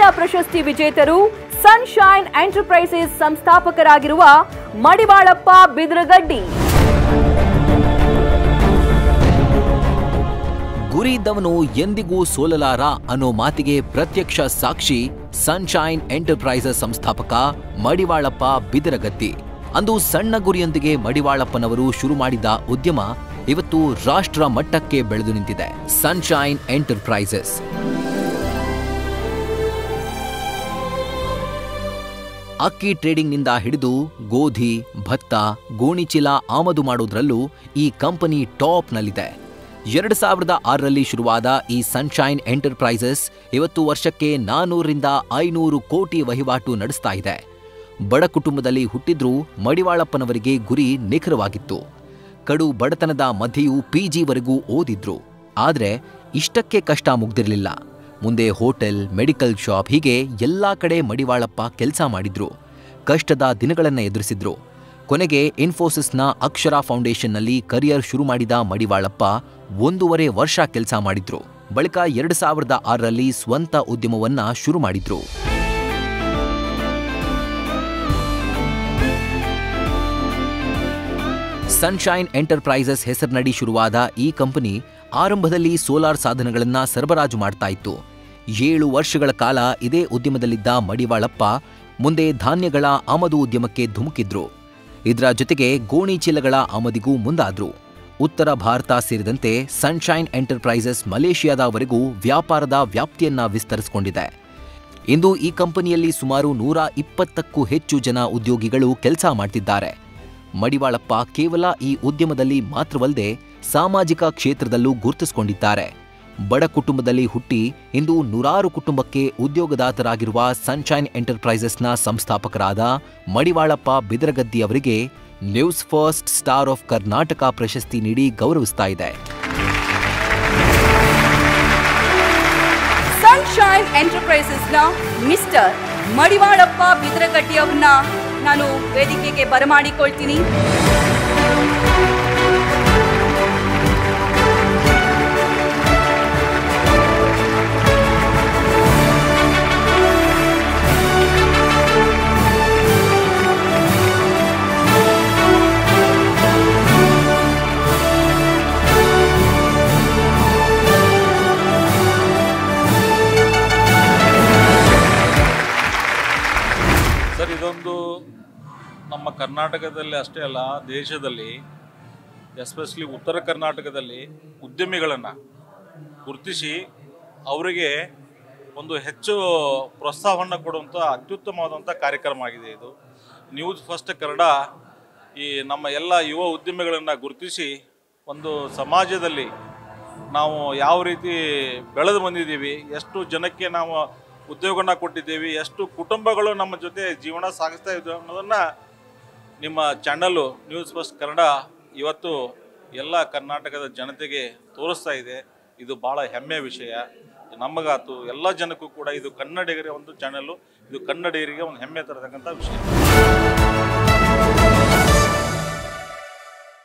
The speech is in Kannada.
ಪ್ರಶಸ್ತಿ ವಿಜೇತರು ಸನ್ಶೈನ್ ಎಂಟರ್ಪ್ರೈಸಸ್ ಸಂಸ್ಥಾಪಕರಾಗಿರುವ ಮಡಿವಾಳಪ್ಪ ಬಿದ್ರಗಡ್ಡಿ ಗುರಿ ಇದ್ದವನು ಎಂದಿಗೂ ಸೋಲಲಾರ ಅನ್ನೋ ಮಾತಿಗೆ ಪ್ರತ್ಯಕ್ಷ ಸಾಕ್ಷಿ ಸನ್ಶೈನ್ ಎಂಟರ್ಪ್ರೈಸಸ್ ಸಂಸ್ಥಾಪಕ ಮಡಿವಾಳಪ್ಪ ಬಿದರಗತ್ತಿ ಅಂದು ಸಣ್ಣ ಗುರಿಯೊಂದಿಗೆ ಮಡಿವಾಳಪ್ಪನವರು ಶುರು ಮಾಡಿದ ಉದ್ಯಮ ಇವತ್ತು ರಾಷ್ಟ್ರ ಮಟ್ಟಕ್ಕೆ ಬೆಳೆದು ನಿಂತಿದೆ ಸನ್ಶೈನ್ ಎಂಟರ್ಪ್ರೈಸಸ್ ಅಕ್ಕಿ ಟ್ರೇಡಿಂಗ್ನಿಂದ ಹಿಡಿದು ಗೋಧಿ ಭತ್ತ ಗೋಣಿಚೀಲ ಆಮದು ಮಾಡೋದ್ರಲ್ಲೂ ಈ ಕಂಪನಿ ಟಾಪ್ನಲ್ಲಿದೆ ಎರಡು ಸಾವಿರದ ಆರರಲ್ಲಿ ಶುರುವಾದ ಈ ಸನ್ಶೈನ್ ಎಂಟರ್ಪ್ರೈಸಸ್ ಇವತ್ತು ವರ್ಷಕ್ಕೆ ನಾನೂರರಿಂದ ಐನೂರು ಕೋಟಿ ವಹಿವಾಟು ನಡೆಸ್ತಾ ಇದೆ ಬಡ ಕುಟುಂಬದಲ್ಲಿ ಹುಟ್ಟಿದ್ರೂ ಮಡಿವಾಳಪ್ಪನವರಿಗೆ ಗುರಿ ನಿಖರವಾಗಿತ್ತು ಕಡು ಬಡತನದ ಮಧ್ಯೆಯೂ ಪಿಜಿವರೆಗೂ ಓದಿದ್ರು ಆದ್ರೆ ಇಷ್ಟಕ್ಕೆ ಕಷ್ಟ ಮುಗ್ದಿರಲಿಲ್ಲ ಮುಂದೆ ಹೋಟೆಲ್ ಮೆಡಿಕಲ್ ಶಾಪ್ ಹೀಗೆ ಎಲ್ಲಾ ಕಡೆ ಮಡಿವಾಳಪ್ಪ ಕೆಲಸ ಮಾಡಿದ್ರು ಕಷ್ಟದ ದಿನಗಳನ್ನ ಎದುರಿಸಿದ್ರು ಕೊನೆಗೆ ಇನ್ಫೋಸಿಸ್ನ ಅಕ್ಷರ ಫೌಂಡೇಶನ್ನಲ್ಲಿ ಕರಿಯರ್ ಶುರು ಮಾಡಿದ ಮಡಿವಾಳಪ್ಪ ಒಂದೂವರೆ ವರ್ಷ ಕೆಲಸ ಮಾಡಿದ್ರು ಬಳಿಕ ಎರಡು ಸಾವಿರದ ಆರರಲ್ಲಿ ಸ್ವಂತ ಉದ್ಯಮವನ್ನ ಶುರು ಮಾಡಿದ್ರು ಸನ್ಶೈನ್ ಎಂಟರ್ಪ್ರೈಸಸ್ ಹೆಸರಿನಡಿ ಶುರುವಾದ ಈ ಕಂಪನಿ ಆರಂಭದಲ್ಲಿ ಸೋಲಾರ್ ಸಾಧನಗಳನ್ನ ಸರಬರಾಜು ಮಾಡ್ತಾ ಇತ್ತು ಏಳು ವರ್ಷಗಳ ಕಾಲ ಇದೇ ಉದ್ಯಮದಲ್ಲಿದ್ದ ಮಡಿವಾಳಪ್ಪ ಮುಂದೆ ಧಾನ್ಯಗಳ ಆಮದು ಉದ್ಯಮಕ್ಕೆ ಧುಮುಕಿದ್ರು ಇದರ ಜೊತೆಗೆ ಗೋಣಿ ಚೀಲಗಳ ಆಮದಿಗೂ ಮುಂದಾದ್ರು ಉತ್ತರ ಭಾರತ ಸೇರಿದಂತೆ ಸನ್ಶೈನ್ ಎಂಟರ್ಪ್ರೈಸಸ್ ಮಲೇಷಿಯಾದವರೆಗೂ ವ್ಯಾಪಾರದ ವ್ಯಾಪ್ತಿಯನ್ನ ವಿಸ್ತರಿಸಿಕೊಂಡಿದೆ ಇಂದು ಈ ಕಂಪನಿಯಲ್ಲಿ ಸುಮಾರು ನೂರ ಇಪ್ಪತ್ತಕ್ಕೂ ಹೆಚ್ಚು ಜನ ಉದ್ಯೋಗಿಗಳು ಕೆಲಸ ಮಾಡ್ತಿದ್ದಾರೆ ಮಡಿವಾಳಪ್ಪ ಕೇವಲ ಈ ಉದ್ಯಮದಲ್ಲಿ ಮಾತ್ರವಲ್ಲದೆ ಸಾಮಾಜಿಕ ಕ್ಷೇತ್ರದಲ್ಲೂ ಗುರುತಿಸಿಕೊಂಡಿದ್ದಾರೆ ಬಡ ಕುಟುಂಬದಲ್ಲಿ ಹುಟ್ಟಿ ಇಂದು ನೂರಾರು ಕುಟುಂಬಕ್ಕೆ ಉದ್ಯೋಗದಾತರಾಗಿರುವ ಸನ್ಶೈನ್ ಎಂಟರ್ಪ್ರೈಸಸ್ನ ಸಂಸ್ಥಾಪಕರಾದ ಮಡಿವಾಳಪ್ಪ ಬಿದರಗದ್ದಿ ಅವರಿಗೆ news first star of Karnataka ಪ್ರಶಸ್ತಿ ನೀಡಿ ಗೌರವಿಸ್ತಾ ಇದೆ ಸನ್ಶೈನ್ ಎಂಟರ್ಪ್ರೈಸಸ್ನ ಮಿಸ್ಟರ್ ಮಡಿವಾಳಪ್ಪ ಬಿದ್ರಗಟ್ಟಿ ಅವ್ರನ್ನ ನಾನು ವೇದಿಕೆಗೆ ಬರಮಾಡಿಕೊಳ್ತೀನಿ ಸರ್ ಇದೊಂದು ನಮ್ಮ ಕರ್ನಾಟಕದಲ್ಲಿ ಅಷ್ಟೇ ಅಲ್ಲ ದೇಶದಲ್ಲಿ ಎಸ್ಪೆಷಲಿ ಉತ್ತರ ಕರ್ನಾಟಕದಲ್ಲಿ ಉದ್ಯಮಿಗಳನ್ನು ಗುರುತಿಸಿ ಅವರಿಗೆ ಒಂದು ಹೆಚ್ಚು ಪ್ರೋತ್ಸಾಹವನ್ನು ಕೊಡುವಂಥ ಅತ್ಯುತ್ತಮವಾದಂಥ ಕಾರ್ಯಕ್ರಮ ಆಗಿದೆ ಇದು ನ್ಯೂಸ್ ಫಸ್ಟ್ ಕನ್ನಡ ಈ ನಮ್ಮ ಎಲ್ಲ ಯುವ ಉದ್ಯಮಿಗಳನ್ನು ಗುರುತಿಸಿ ಒಂದು ಸಮಾಜದಲ್ಲಿ ನಾವು ಯಾವ ರೀತಿ ಬೆಳೆದು ಬಂದಿದ್ದೀವಿ ಎಷ್ಟು ಜನಕ್ಕೆ ನಾವು ಉದ್ಯೋಗನ ಕೊಟ್ಟಿದ್ದೀವಿ ಎಷ್ಟು ಕುಟುಂಬಗಳು ನಮ್ಮ ಜೊತೆ ಜೀವನ ಸಾಗಿಸ್ತಾ ಇದ್ದೀವಿ ಅನ್ನೋದನ್ನು ನಿಮ್ಮ ಚಾನಲ್ಲು ನ್ಯೂಸ್ ಫಸ್ಟ್ ಕನ್ನಡ ಇವತ್ತು ಎಲ್ಲ ಕರ್ನಾಟಕದ ಜನತೆಗೆ ತೋರಿಸ್ತಾ ಇದೆ ಇದು ಭಾಳ ಹೆಮ್ಮೆಯ ವಿಷಯ ನಮಗಾತು ಎಲ್ಲ ಜನಕ್ಕೂ ಕೂಡ ಇದು ಕನ್ನಡಿಗರ ಒಂದು ಚಾನಲ್ಲು ಇದು ಕನ್ನಡಿಗರಿಗೆ ಒಂದು ಹೆಮ್ಮೆ ತರತಕ್ಕಂಥ ವಿಷಯ